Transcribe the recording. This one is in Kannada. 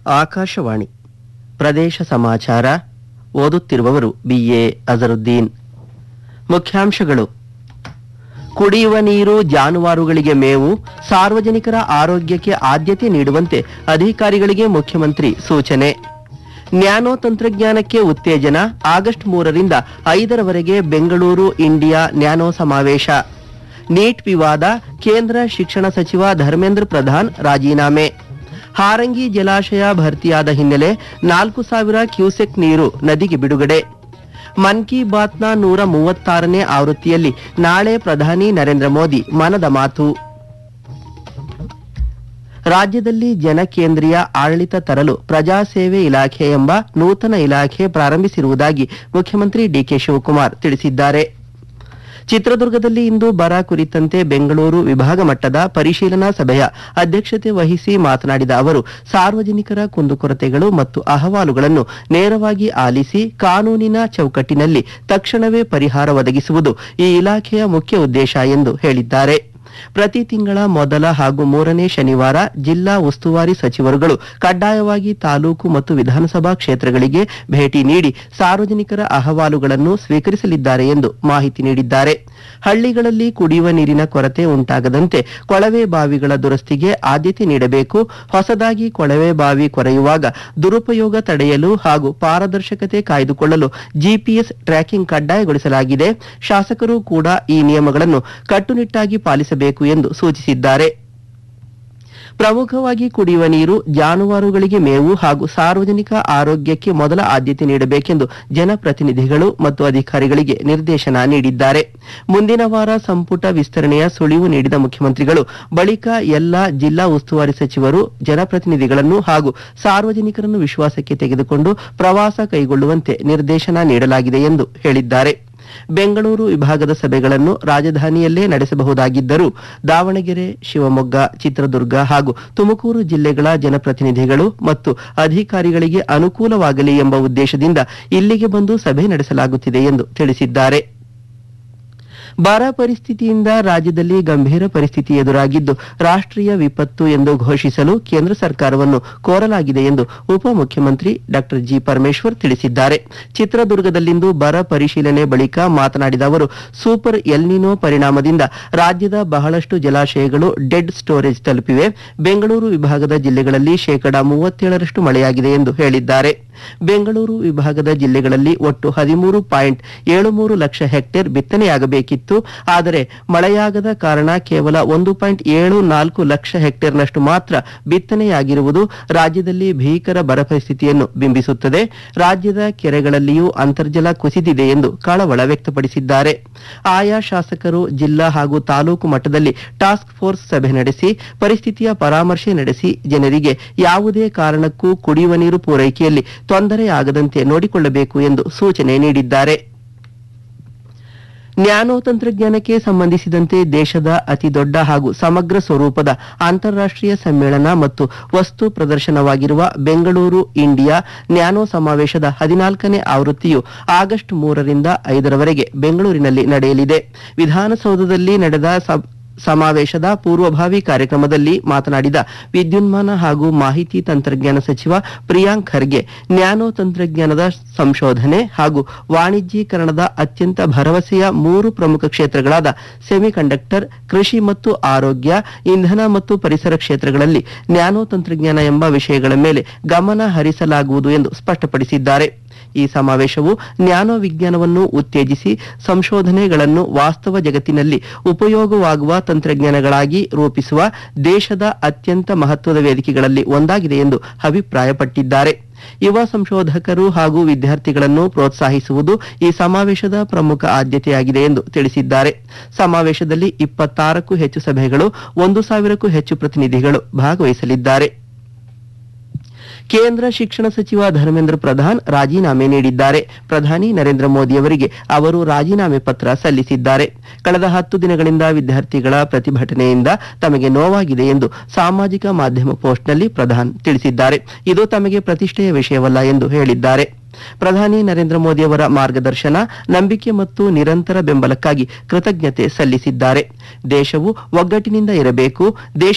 ಆಕಾಶವಾಣಿ ಪ್ರದೇಶ ಸಮಾಚಾರ ಓದುತ್ತಿರುವವರು ಬಿಎ ಅಜರುದ್ದೀನ್ ಮುಖ್ಯಾಂಶಗಳು ಕುಡಿಯುವ ನೀರು ಜಾನುವಾರುಗಳಿಗೆ ಮೇವು ಸಾರ್ವಜನಿಕರ ಆರೋಗ್ಯಕ್ಕೆ ಆದ್ಯತೆ ನೀಡುವಂತೆ ಅಧಿಕಾರಿಗಳಿಗೆ ಮುಖ್ಯಮಂತ್ರಿ ಸೂಚನೆ ನ್ಯಾನೋ ತಂತ್ರಜ್ಞಾನಕ್ಕೆ ಉತ್ತೇಜನ ಆಗಸ್ಟ್ ಮೂರರಿಂದ ಐದರವರೆಗೆ ಬೆಂಗಳೂರು ಇಂಡಿಯಾ ನ್ಯಾನೋ ಸಮಾವೇಶ ನೀಟ್ ವಿವಾದ ಕೇಂದ್ರ ಶಿಕ್ಷಣ ಸಚಿವ ಧರ್ಮೇಂದ್ರ ಪ್ರಧಾನ್ ರಾಜೀನಾಮೆ ಹಾರಂಗಿ ಜಲಾಶಯ ಭರ್ತಿಯಾದ ಹಿನ್ನೆಲೆ ನಾಲ್ಕು ಸಾವಿರ ಕ್ಯೂಸೆಕ್ ನೀರು ನದಿಗೆ ಬಿಡುಗಡೆ ಮನ್ ಕಿ ಬಾತ್ನ ನೂರ ಮೂವತ್ತಾರನೇ ಆವೃತ್ತಿಯಲ್ಲಿ ನಾಳೆ ಪ್ರಧಾನಿ ನರೇಂದ್ರ ಮೋದಿ ಮನದ ಮಾತು ರಾಜ್ಯದಲ್ಲಿ ಜನಕೇಂದ್ರೀಯ ಆಡಳಿತ ತರಲು ಪ್ರಜಾಸೇವೆ ಇಲಾಖೆ ಎಂಬ ನೂತನ ಇಲಾಖೆ ಪ್ರಾರಂಭಿಸಿರುವುದಾಗಿ ಮುಖ್ಯಮಂತ್ರಿ ಡಿಕೆ ಶಿವಕುಮಾರ್ ತಿಳಿಸಿದ್ದಾರೆ ಚಿತ್ರದುರ್ಗದಲ್ಲಿ ಇಂದು ಬರ ಕುರಿತಂತೆ ಬೆಂಗಳೂರು ವಿಭಾಗ ಮಟ್ಟದ ಪರಿಶೀಲನಾ ಸಭೆಯ ಅಧ್ಯಕ್ಷತೆ ವಹಿಸಿ ಮಾತನಾಡಿದ ಅವರು ಸಾರ್ವಜನಿಕರ ಕುಂದುಕೊರತೆಗಳು ಮತ್ತು ಅಹವಾಲುಗಳನ್ನು ನೇರವಾಗಿ ಆಲಿಸಿ ಕಾನೂನಿನ ಚೌಕಟ್ಟಿನಲ್ಲಿ ತಕ್ಷಣವೇ ಪರಿಹಾರ ಒದಗಿಸುವುದು ಈ ಇಲಾಖೆಯ ಮುಖ್ಯ ಉದ್ದೇಶ ಎಂದು ಹೇಳಿದ್ದಾರೆ ಪ್ರತಿ ತಿಂಗಳ ಮೊದಲ ಹಾಗೂ ಮೂರನೇ ಶನಿವಾರ ಜಿಲ್ಲಾ ಉಸ್ತುವಾರಿ ಸಚಿವರುಗಳು ಕಡ್ಡಾಯವಾಗಿ ತಾಲೂಕು ಮತ್ತು ವಿಧಾನಸಭಾ ಕ್ಷೇತ್ರಗಳಿಗೆ ಭೇಟಿ ನೀಡಿ ಸಾರ್ವಜನಿಕರ ಅಹವಾಲುಗಳನ್ನು ಸ್ವೀಕರಿಸಲಿದ್ದಾರೆ ಎಂದು ಮಾಹಿತಿ ನೀಡಿದ್ದಾರೆ ಹಳ್ಳಿಗಳಲ್ಲಿ ಕುಡಿಯುವ ನೀರಿನ ಕೊರತೆ ಉಂಟಾಗದಂತೆ ಕೊಳವೆ ಬಾವಿಗಳ ದುರಸ್ತಿಗೆ ಆದ್ಯತೆ ನೀಡಬೇಕು ಹೊಸದಾಗಿ ಕೊಳವೆ ಬಾವಿ ಕೊರೆಯುವಾಗ ದುರುಪಯೋಗ ತಡೆಯಲು ಹಾಗೂ ಪಾರದರ್ಶಕತೆ ಕಾಯ್ದುಕೊಳ್ಳಲು ಜಿಪಿಎಸ್ ಟ್ರ್ಯಾಕಿಂಗ್ ಕಡ್ಡಾಯಗೊಳಿಸಲಾಗಿದೆ ಶಾಸಕರು ಕೂಡ ಈ ನಿಯಮಗಳನ್ನು ಕಟ್ಟುನಿಟ್ಟಾಗಿ ಪಾಲಿಸಬೇಕು ಎಂದು ಸೂಚಿಸಿದ್ದಾರೆ ಪ್ರಮುಖವಾಗಿ ಕುಡಿಯುವ ನೀರು ಜಾನುವಾರುಗಳಿಗೆ ಮೇವು ಹಾಗೂ ಸಾರ್ವಜನಿಕ ಆರೋಗ್ಯಕ್ಕೆ ಮೊದಲ ಆದ್ಯತೆ ನೀಡಬೇಕೆಂದು ಜನಪ್ರತಿನಿಧಿಗಳು ಮತ್ತು ಅಧಿಕಾರಿಗಳಿಗೆ ನಿರ್ದೇಶನ ನೀಡಿದ್ದಾರೆ ಮುಂದಿನ ವಾರ ಸಂಪುಟ ವಿಸ್ತರಣೆಯ ಸುಳಿವು ನೀಡಿದ ಮುಖ್ಯಮಂತ್ರಿಗಳು ಬಳಿಕ ಎಲ್ಲ ಜಿಲ್ಲಾ ಉಸ್ತುವಾರಿ ಸಚಿವರು ಜನಪ್ರತಿನಿಧಿಗಳನ್ನು ಹಾಗೂ ಸಾರ್ವಜನಿಕರನ್ನು ವಿಶ್ವಾಸಕ್ಕೆ ತೆಗೆದುಕೊಂಡು ಪ್ರವಾಸ ಕೈಗೊಳ್ಳುವಂತೆ ನಿರ್ದೇಶನ ನೀಡಲಾಗಿದೆ ಎಂದು ಹೇಳಿದ್ದಾರೆ ಬೆಂಗಳೂರು ವಿಭಾಗದ ಸಭೆಗಳನ್ನು ರಾಜಧಾನಿಯಲ್ಲೇ ನಡೆಸಬಹುದಾಗಿದ್ದರೂ ದಾವಣಗೆರೆ ಶಿವಮೊಗ್ಗ ಚಿತ್ರದುರ್ಗ ಹಾಗೂ ತುಮಕೂರು ಜಿಲ್ಲೆಗಳ ಜನಪ್ರತಿನಿಧಿಗಳು ಮತ್ತು ಅಧಿಕಾರಿಗಳಿಗೆ ಅನುಕೂಲವಾಗಲಿ ಎಂಬ ಉದ್ದೇಶದಿಂದ ಇಲ್ಲಿಗೆ ಬಂದು ಸಭೆ ನಡೆಸಲಾಗುತ್ತಿದೆ ಎಂದು ತಿಳಿಸಿದ್ದಾರೆ ಬರ ಪರಿಸ್ಥಿತಿಯಿಂದ ರಾಜ್ಯದಲ್ಲಿ ಗಂಭೀರ ಪರಿಸ್ಥಿತಿ ಎದುರಾಗಿದ್ದು ರಾಷ್ಟ್ರೀಯ ವಿಪತ್ತು ಎಂದು ಘೋಷಿಸಲು ಕೇಂದ್ರ ಸರ್ಕಾರವನ್ನು ಕೋರಲಾಗಿದೆ ಎಂದು ಉಪಮುಖ್ಯಮಂತ್ರಿ ಡಾಕ್ಟರ್ ಜಿ ಪರಮೇಶ್ವರ್ ತಿಳಿಸಿದ್ದಾರೆ ಚಿತ್ರದುರ್ಗದಲ್ಲಿಂದು ಬರ ಪರಿಶೀಲನೆ ಬಳಿಕ ಮಾತನಾಡಿದ ಅವರು ಸೂಪರ್ ಎಲ್ನಿನೋ ಪರಿಣಾಮದಿಂದ ರಾಜ್ಯದ ಬಹಳಷ್ಟು ಜಲಾಶಯಗಳು ಡೆಡ್ ಸ್ಟೋರೇಜ್ ತಲುಪಿವೆ ಬೆಂಗಳೂರು ವಿಭಾಗದ ಜಿಲ್ಲೆಗಳಲ್ಲಿ ಶೇಕಡಾ ಮೂವತ್ತೇಳರಷ್ಟು ಮಳೆಯಾಗಿದೆ ಎಂದು ಹೇಳಿದ್ದಾರೆ ಬೆಂಗಳೂರು ವಿಭಾಗದ ಜಿಲ್ಲೆಗಳಲ್ಲಿ ಒಟ್ಟು ಹದಿಮೂರು ಪಾಯಿಂಟ್ ಏಳು ಮೂರು ಲಕ್ಷ ಹೆಕ್ಟೇರ್ ಬಿತ್ತನೆಯಾಗಬೇಕಿತ್ತು ಆದರೆ ಮಳೆಯಾಗದ ಕಾರಣ ಕೇವಲ ಒಂದು ಪಾಯಿಂಟ್ ಏಳು ನಾಲ್ಕು ಲಕ್ಷ ಹೆಕ್ಟೇರ್ನಷ್ಟು ಮಾತ್ರ ಬಿತ್ತನೆಯಾಗಿರುವುದು ರಾಜ್ಯದಲ್ಲಿ ಭೀಕರ ಬರ ಪರಿಸ್ಥಿತಿಯನ್ನು ಬಿಂಬಿಸುತ್ತದೆ ರಾಜ್ಯದ ಕೆರೆಗಳಲ್ಲಿಯೂ ಅಂತರ್ಜಲ ಕುಸಿದಿದೆ ಎಂದು ಕಳವಳ ವ್ಯಕ್ತಪಡಿಸಿದ್ದಾರೆ ಆಯಾ ಶಾಸಕರು ಜಿಲ್ಲಾ ಹಾಗೂ ತಾಲೂಕು ಮಟ್ಟದಲ್ಲಿ ಟಾಸ್ಕ್ ಫೋರ್ಸ್ ಸಭೆ ನಡೆಸಿ ಪರಿಸ್ಥಿತಿಯ ಪರಾಮರ್ಶೆ ನಡೆಸಿ ಜನರಿಗೆ ಯಾವುದೇ ಕಾರಣಕ್ಕೂ ಕುಡಿಯುವ ನೀರು ಪೂರೈಕೆಯಲ್ಲಿ ತೊಂದರೆಯಾಗದಂತೆ ನೋಡಿಕೊಳ್ಳಬೇಕು ಎಂದು ಸೂಚನೆ ನೀಡಿದ್ದಾರೆ ನ್ಯಾನೋ ತಂತ್ರಜ್ಞಾನಕ್ಕೆ ಸಂಬಂಧಿಸಿದಂತೆ ದೇಶದ ಅತಿದೊಡ್ಡ ಹಾಗೂ ಸಮಗ್ರ ಸ್ವರೂಪದ ಅಂತಾರಾಷ್ಟ್ರೀಯ ಸಮ್ಮೇಳನ ಮತ್ತು ವಸ್ತು ಪ್ರದರ್ಶನವಾಗಿರುವ ಬೆಂಗಳೂರು ಇಂಡಿಯಾ ನ್ಯಾನೋ ಸಮಾವೇಶದ ಹದಿನಾಲ್ಕನೇ ಆವೃತ್ತಿಯು ಆಗಸ್ಟ್ ಮೂರರಿಂದ ಐದರವರೆಗೆ ಬೆಂಗಳೂರಿನಲ್ಲಿ ನಡೆಯಲಿದೆ ವಿಧಾನಸೌಧದಲ್ಲಿ ನಡೆದ ಸಬ್- ಸಮಾವೇಶದ ಪೂರ್ವಭಾವಿ ಕಾರ್ಯಕ್ರಮದಲ್ಲಿ ಮಾತನಾಡಿದ ವಿದ್ಯುನ್ಮಾನ ಹಾಗೂ ಮಾಹಿತಿ ತಂತ್ರಜ್ಞಾನ ಸಚಿವ ಪ್ರಿಯಾಂಕ್ ಖರ್ಗೆ ನ್ಯಾನೋ ತಂತ್ರಜ್ಞಾನದ ಸಂಶೋಧನೆ ಹಾಗೂ ವಾಣಿಜ್ಯೀಕರಣದ ಅತ್ಯಂತ ಭರವಸೆಯ ಮೂರು ಪ್ರಮುಖ ಕ್ಷೇತ್ರಗಳಾದ ಸೆಮಿಕಂಡಕ್ಟರ್ ಕೃಷಿ ಮತ್ತು ಆರೋಗ್ಯ ಇಂಧನ ಮತ್ತು ಪರಿಸರ ಕ್ಷೇತ್ರಗಳಲ್ಲಿ ನ್ಯಾನೋ ತಂತ್ರಜ್ಞಾನ ಎಂಬ ವಿಷಯಗಳ ಮೇಲೆ ಗಮನ ಹರಿಸಲಾಗುವುದು ಎಂದು ಸ್ಪಷ್ಟಪಡಿಸಿದ್ದಾರೆ ಈ ಸಮಾವೇಶವು ನ್ಯಾನೋ ವಿಜ್ಞಾನವನ್ನು ಉತ್ತೇಜಿಸಿ ಸಂಶೋಧನೆಗಳನ್ನು ವಾಸ್ತವ ಜಗತ್ತಿನಲ್ಲಿ ಉಪಯೋಗವಾಗುವ ತಂತ್ರಜ್ಞಾನಗಳಾಗಿ ರೂಪಿಸುವ ದೇಶದ ಅತ್ಯಂತ ಮಹತ್ವದ ವೇದಿಕೆಗಳಲ್ಲಿ ಒಂದಾಗಿದೆ ಎಂದು ಅಭಿಪ್ರಾಯಪಟ್ಟಿದ್ದಾರೆ ಯುವ ಸಂಶೋಧಕರು ಹಾಗೂ ವಿದ್ಯಾರ್ಥಿಗಳನ್ನು ಪ್ರೋತ್ಸಾಹಿಸುವುದು ಈ ಸಮಾವೇಶದ ಪ್ರಮುಖ ಆದ್ಯತೆಯಾಗಿದೆ ಎಂದು ತಿಳಿಸಿದ್ದಾರೆ ಸಮಾವೇಶದಲ್ಲಿ ಇಪ್ಪತ್ತಾರಕ್ಕೂ ಹೆಚ್ಚು ಸಭೆಗಳು ಒಂದು ಸಾವಿರಕ್ಕೂ ಹೆಚ್ಚು ಪ್ರತಿನಿಧಿಗಳು ಭಾಗವಹಿಸಲಿದ್ದಾರೆ ಕೇಂದ್ರ ಶಿಕ್ಷಣ ಸಚಿವ ಧರ್ಮೇಂದ್ರ ಪ್ರಧಾನ್ ರಾಜೀನಾಮೆ ನೀಡಿದ್ದಾರೆ ಪ್ರಧಾನಿ ನರೇಂದ್ರ ಮೋದಿಯವರಿಗೆ ಅವರು ರಾಜೀನಾಮೆ ಪತ್ರ ಸಲ್ಲಿಸಿದ್ದಾರೆ ಕಳೆದ ಹತ್ತು ದಿನಗಳಿಂದ ವಿದ್ಯಾರ್ಥಿಗಳ ಪ್ರತಿಭಟನೆಯಿಂದ ತಮಗೆ ನೋವಾಗಿದೆ ಎಂದು ಸಾಮಾಜಿಕ ಮಾಧ್ಯಮ ಪೋಸ್ಟ್ನಲ್ಲಿ ಪ್ರಧಾನ್ ತಿಳಿಸಿದ್ದಾರೆ ಇದು ತಮಗೆ ಪ್ರತಿಷ್ಠೆಯ ವಿಷಯವಲ್ಲ ಎಂದು ಹೇಳಿದ್ದಾರೆ ಪ್ರಧಾನಿ ನರೇಂದ್ರ ಮೋದಿ ಅವರ ಮಾರ್ಗದರ್ಶನ ನಂಬಿಕೆ ಮತ್ತು ನಿರಂತರ ಬೆಂಬಲಕ್ಕಾಗಿ ಕೃತಜ್ಞತೆ ಸಲ್ಲಿಸಿದ್ದಾರೆ ದೇಶವು ಒಗ್ಗಟ್ಟಿನಿಂದ ಇರಬೇಕು ದೇಶ